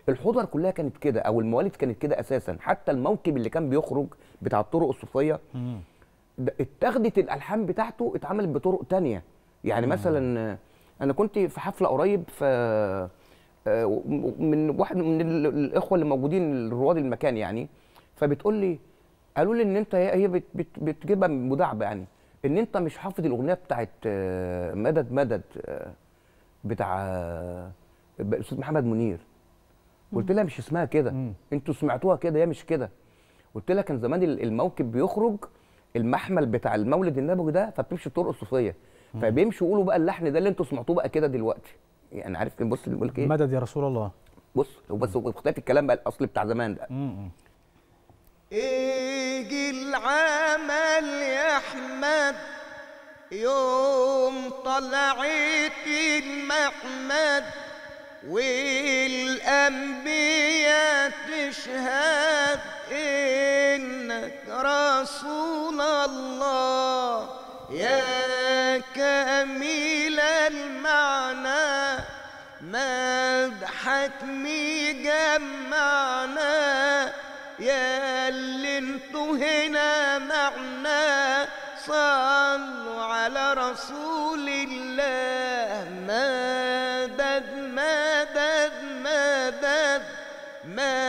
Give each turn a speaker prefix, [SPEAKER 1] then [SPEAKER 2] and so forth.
[SPEAKER 1] الحضر كلها كانت كده او الموالد كانت كده اساسا حتى الموكب اللي كان بيخرج بتاع الطرق الصوفيه ده اتاخدت الالحان بتاعته اتعملت بطرق تانية يعني مثلا آه، انا كنت في حفله قريب ف آه، و- من واحد من ال- الاخوه اللي موجودين رواد المكان يعني فبتقول لي قالوا لي ان انت هي هي بت بت بتجيبها من مداعبه يعني ان انت مش حافظ الاغنيه بتاعت آه، مدد مدد آه، بتاع آه، الاستاذ محمد منير قلت لها مش اسمها كده انتوا سمعتوها كده هي مش كده قلت لها كان زمان ال- الموكب بيخرج المحمل بتاع المولد النبوي ده فبتمشي الطرق الصوفيه فبيمشوا يقولوا بقى اللحن ده اللي انتوا سمعتوه بقى كده دلوقتي يعني عارف بص اللي بيقول لك ايه
[SPEAKER 2] مدد يا رسول الله
[SPEAKER 1] بص هو بس هو اختلاف الكلام بقى الاصلي بتاع زمان ده
[SPEAKER 3] ايجي العمل يا احمد يوم طلعت المحمد والانبياء تشهد انك رسول الله يا كميل المعنى مدحك مجمعنا يا اللي انتوا هنا معنا صلوا على رسول الله مدد مدد مدد مدد